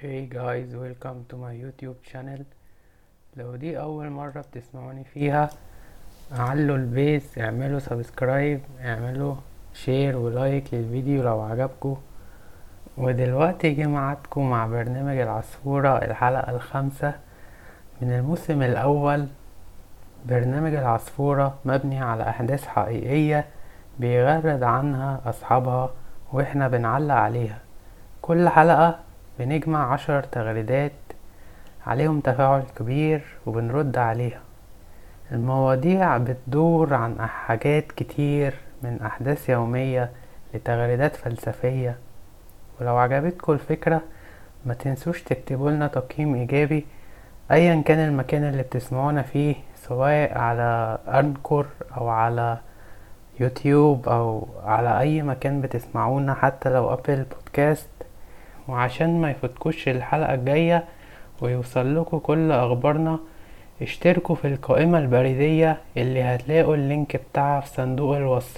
Hey guys welcome to my YouTube channel لو دي أول مرة بتسمعوني فيها علوا البيس اعملوا سبسكرايب اعملوا شير ولايك للفيديو لو عجبكم ودلوقتي جه ميعادكم مع برنامج العصفورة الحلقة الخامسة من الموسم الأول برنامج العصفورة مبني على أحداث حقيقية بيغرد عنها أصحابها وإحنا بنعلق عليها كل حلقة بنجمع عشر تغريدات عليهم تفاعل كبير وبنرد عليها المواضيع بتدور عن حاجات كتير من أحداث يومية لتغريدات فلسفية ولو عجبتكم الفكرة ما تنسوش تكتبوا لنا تقييم إيجابي أيا كان المكان اللي بتسمعونا فيه سواء على أنكور أو على يوتيوب أو على أي مكان بتسمعونا حتى لو أبل بودكاست وعشان ما يفوتكوش الحلقة الجاية ويوصل لكم كل أخبارنا اشتركوا في القائمة البريدية اللي هتلاقوا اللينك بتاعها في صندوق الوصف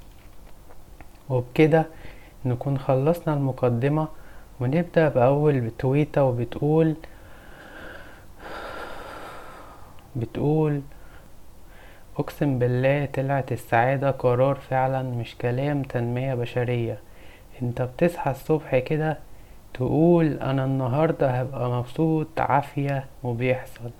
وبكده نكون خلصنا المقدمة ونبدأ بأول تويتة وبتقول بتقول أقسم بالله طلعت السعادة قرار فعلا مش كلام تنمية بشرية انت بتصحى الصبح كده تقول انا النهاردة هبقى مبسوط عافية وبيحصل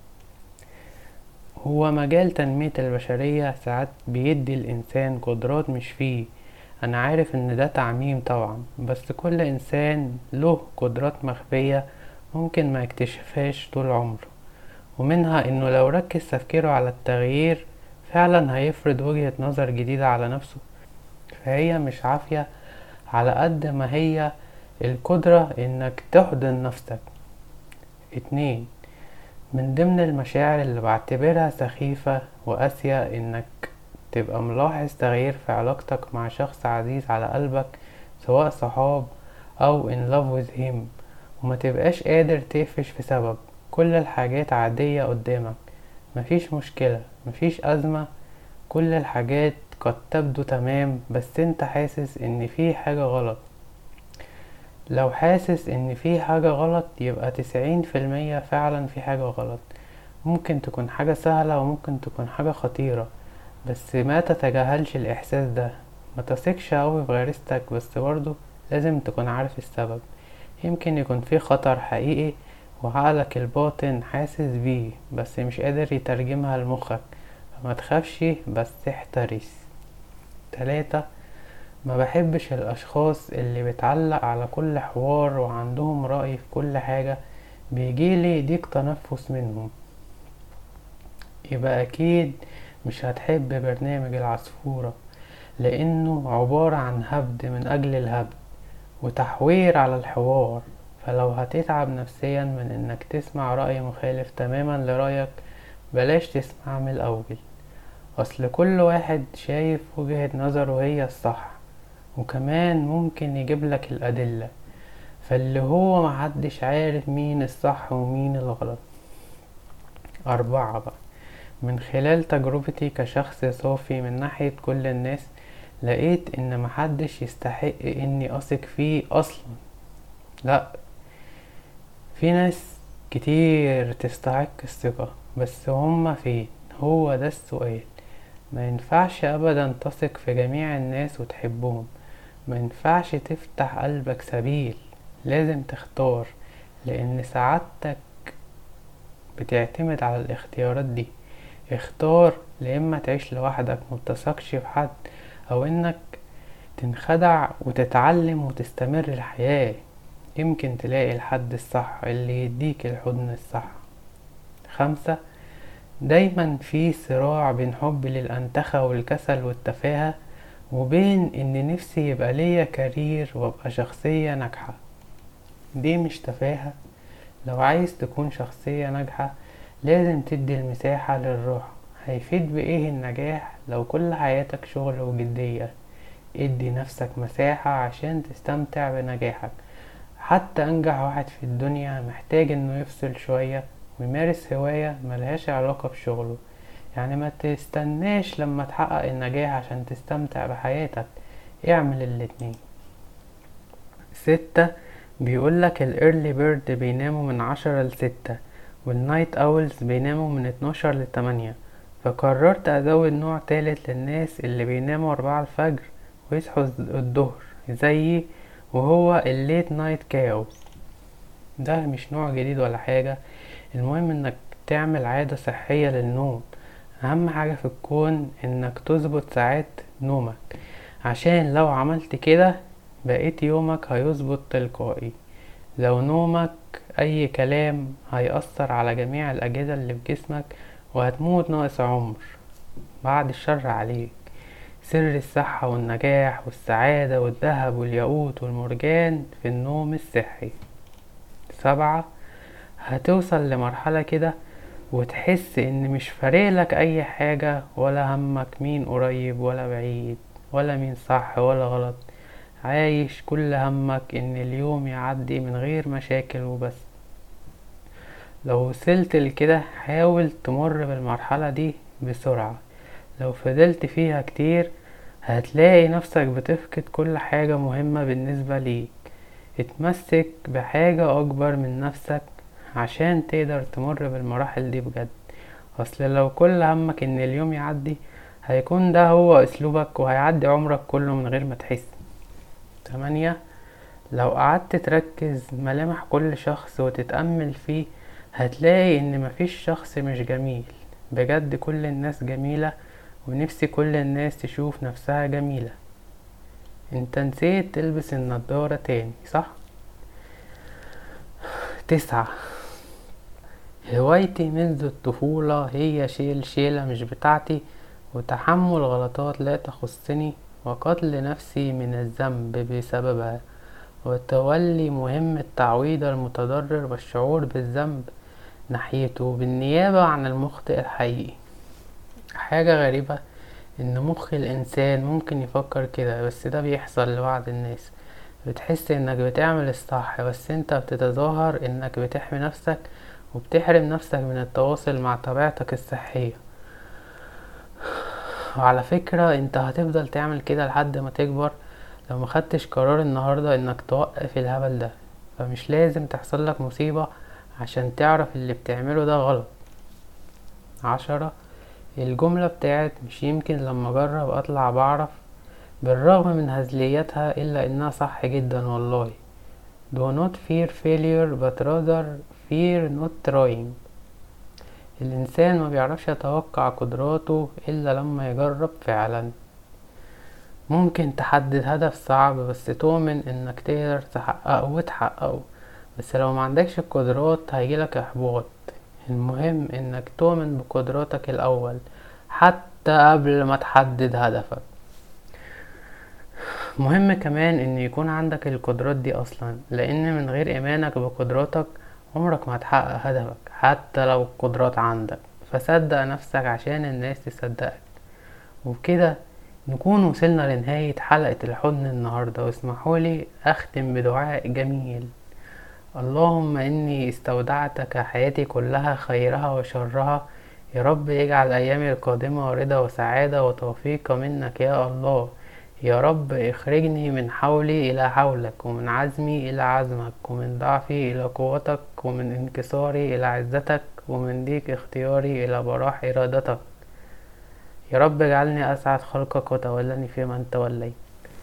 هو مجال تنمية البشرية ساعات بيدي الانسان قدرات مش فيه انا عارف ان ده تعميم طبعا بس كل انسان له قدرات مخفية ممكن ما يكتشفهاش طول عمره ومنها انه لو ركز تفكيره على التغيير فعلا هيفرض وجهة نظر جديدة على نفسه فهي مش عافية على قد ما هي القدرة انك تحضن نفسك اتنين من ضمن المشاعر اللي بعتبرها سخيفة وقاسية انك تبقى ملاحظ تغيير في علاقتك مع شخص عزيز على قلبك سواء صحاب او in love with him وما تبقاش قادر تقفش في سبب كل الحاجات عادية قدامك مفيش مشكلة مفيش أزمة كل الحاجات قد تبدو تمام بس انت حاسس ان في حاجة غلط لو حاسس ان في حاجة غلط يبقى تسعين في المية فعلا في حاجة غلط ممكن تكون حاجة سهلة وممكن تكون حاجة خطيرة بس ما تتجاهلش الاحساس ده ما تثقش اوي في غريزتك بس برضه لازم تكون عارف السبب يمكن يكون في خطر حقيقي وعقلك الباطن حاسس بيه بس مش قادر يترجمها لمخك فما تخافش بس احترس تلاتة ما بحبش الاشخاص اللي بتعلق على كل حوار وعندهم رأي في كل حاجة بيجيلي ضيق تنفس منهم يبقى اكيد مش هتحب برنامج العصفورة لانه عبارة عن هبد من اجل الهبد وتحوير على الحوار فلو هتتعب نفسيا من انك تسمع رأي مخالف تماما لرأيك بلاش تسمع من الاول اصل كل واحد شايف وجهة نظره هي الصح وكمان ممكن يجيب لك الادلة فاللي هو محدش عارف مين الصح ومين الغلط اربعة بقى من خلال تجربتي كشخص صافي من ناحية كل الناس لقيت ان محدش يستحق اني اثق فيه اصلا لا في ناس كتير تستحق الثقة بس هما فين هو ده السؤال ما ينفعش ابدا تثق في جميع الناس وتحبهم ما ينفعش تفتح قلبك سبيل لازم تختار لان سعادتك بتعتمد على الاختيارات دي اختار لاما تعيش لوحدك متثقش في حد او انك تنخدع وتتعلم وتستمر الحياة يمكن تلاقي الحد الصح اللي يديك الحضن الصح خمسة دايما في صراع بين حب للأنتخة والكسل والتفاهة وبين ان نفسي يبقى ليا كارير وابقى شخصية ناجحة دي مش تفاهة لو عايز تكون شخصية ناجحة لازم تدي المساحة للروح هيفيد بإيه النجاح لو كل حياتك شغل وجدية ادي نفسك مساحة عشان تستمتع بنجاحك حتى أنجح واحد في الدنيا محتاج إنه يفصل شوية ويمارس هواية ملهاش علاقة بشغله يعني ما تستناش لما تحقق النجاح عشان تستمتع بحياتك اعمل الاتنين ستة بيقولك الايرلي بيرد بيناموا من عشرة لستة والنايت اولز بيناموا من اتناشر لتمانية فقررت ازود نوع تالت للناس اللي بيناموا اربعة الفجر ويصحوا الظهر زيي وهو الليت نايت كاوز ده مش نوع جديد ولا حاجة المهم انك تعمل عادة صحية للنوم اهم حاجة في الكون انك تظبط ساعات نومك عشان لو عملت كده بقيت يومك هيظبط تلقائي لو نومك اي كلام هيأثر على جميع الاجهزة اللي في جسمك وهتموت ناقص عمر بعد الشر عليك سر الصحة والنجاح والسعادة والذهب والياقوت والمرجان في النوم الصحي سبعة هتوصل لمرحلة كده وتحس ان مش فارقلك اي حاجة ولا همك مين قريب ولا بعيد ولا مين صح ولا غلط عايش كل همك ان اليوم يعدي من غير مشاكل وبس لو وصلت لكده حاول تمر بالمرحلة دي بسرعة لو فضلت فيها كتير هتلاقي نفسك بتفقد كل حاجة مهمة بالنسبة ليك اتمسك بحاجة اكبر من نفسك عشان تقدر تمر بالمراحل دي بجد اصل لو كل همك ان اليوم يعدي هيكون ده هو اسلوبك وهيعدي عمرك كله من غير ما تحس تمانية لو قعدت تركز ملامح كل شخص وتتأمل فيه هتلاقي ان مفيش شخص مش جميل بجد كل الناس جميلة ونفسي كل الناس تشوف نفسها جميلة انت نسيت تلبس النضارة تاني صح تسعة هوايتي منذ الطفولة هي شيل شيلة مش بتاعتي وتحمل غلطات لا تخصني وقتل نفسي من الذنب بسببها وتولي مهمة تعويض المتضرر والشعور بالذنب ناحيته بالنيابة عن المخطئ الحقيقي حاجة غريبة ان مخ الانسان ممكن يفكر كده بس ده بيحصل لبعض الناس بتحس انك بتعمل الصح بس انت بتتظاهر انك بتحمي نفسك وبتحرم نفسك من التواصل مع طبيعتك الصحية وعلى فكرة انت هتفضل تعمل كده لحد ما تكبر لو مخدتش قرار النهاردة انك توقف الهبل ده فمش لازم تحصل لك مصيبة عشان تعرف اللي بتعمله ده غلط عشرة الجملة بتاعت مش يمكن لما اجرب اطلع بعرف بالرغم من هزليتها الا انها صح جدا والله do not fear failure but rather fear not trying الانسان ما بيعرفش يتوقع قدراته الا لما يجرب فعلا ممكن تحدد هدف صعب بس تؤمن انك تقدر تحققه وتحققه بس لو ما عندكش القدرات هيجيلك احباط المهم انك تؤمن بقدراتك الاول حتى قبل ما تحدد هدفك مهم كمان ان يكون عندك القدرات دي اصلا لان من غير ايمانك بقدراتك عمرك ما هتحقق هدفك حتى لو القدرات عندك فصدق نفسك عشان الناس تصدقك وبكده نكون وصلنا لنهاية حلقة الحضن النهاردة واسمحولي أختم بدعاء جميل اللهم إني استودعتك حياتي كلها خيرها وشرها يا رب يجعل أيامي القادمة رضا وسعادة وتوفيق منك يا الله يا رب اخرجني من حولي إلى حولك ومن عزمي إلى عزمك ومن ضعفي إلى قوتك ومن انكساري إلى عزتك ومن ضيق اختياري إلى براح إرادتك يا رب اجعلني أسعد خلقك وتولني في من توليت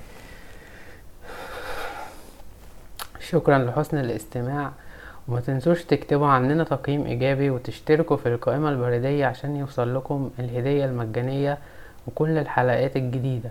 شكرا لحسن الاستماع وما تنسوش تكتبوا عننا تقييم إيجابي وتشتركوا في القائمة البريدية عشان يوصل لكم الهدية المجانية وكل الحلقات الجديدة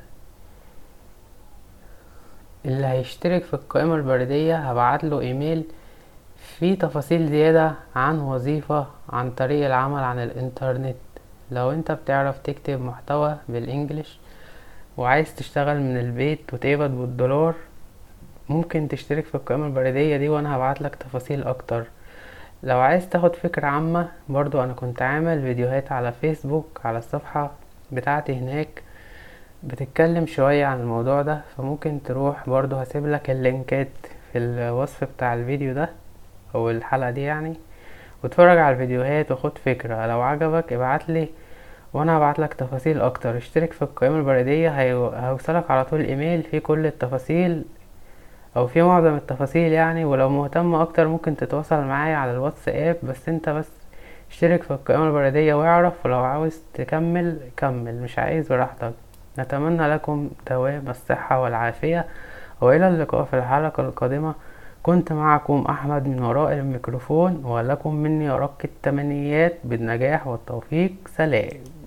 اللي هيشترك في القائمة البريدية هبعتله ايميل فيه تفاصيل زيادة عن وظيفة عن طريق العمل عن الانترنت لو انت بتعرف تكتب محتوى بالانجليش وعايز تشتغل من البيت وتقبض بالدولار ممكن تشترك في القائمة البريدية دي وانا هبعتلك تفاصيل اكتر لو عايز تاخد فكرة عامة برضو انا كنت عامل فيديوهات على فيسبوك على الصفحة بتاعتي هناك بتتكلم شوية عن الموضوع ده فممكن تروح برضو هسيبلك اللينكات في الوصف بتاع الفيديو ده او الحلقة دي يعني واتفرج على الفيديوهات وخد فكرة لو عجبك ابعتلي وانا هبعتلك تفاصيل اكتر اشترك في القائمة البريدية هيوصلك على طول ايميل فيه كل التفاصيل او في معظم التفاصيل يعني ولو مهتم اكتر ممكن تتواصل معايا على الواتساب بس انت بس اشترك في القائمة البريدية واعرف ولو عاوز تكمل كمل مش عايز براحتك نتمنى لكم دوام الصحة والعافية والى اللقاء في الحلقة القادمة كنت معكم احمد من وراء الميكروفون ولكم مني ارق التمنيات بالنجاح والتوفيق سلام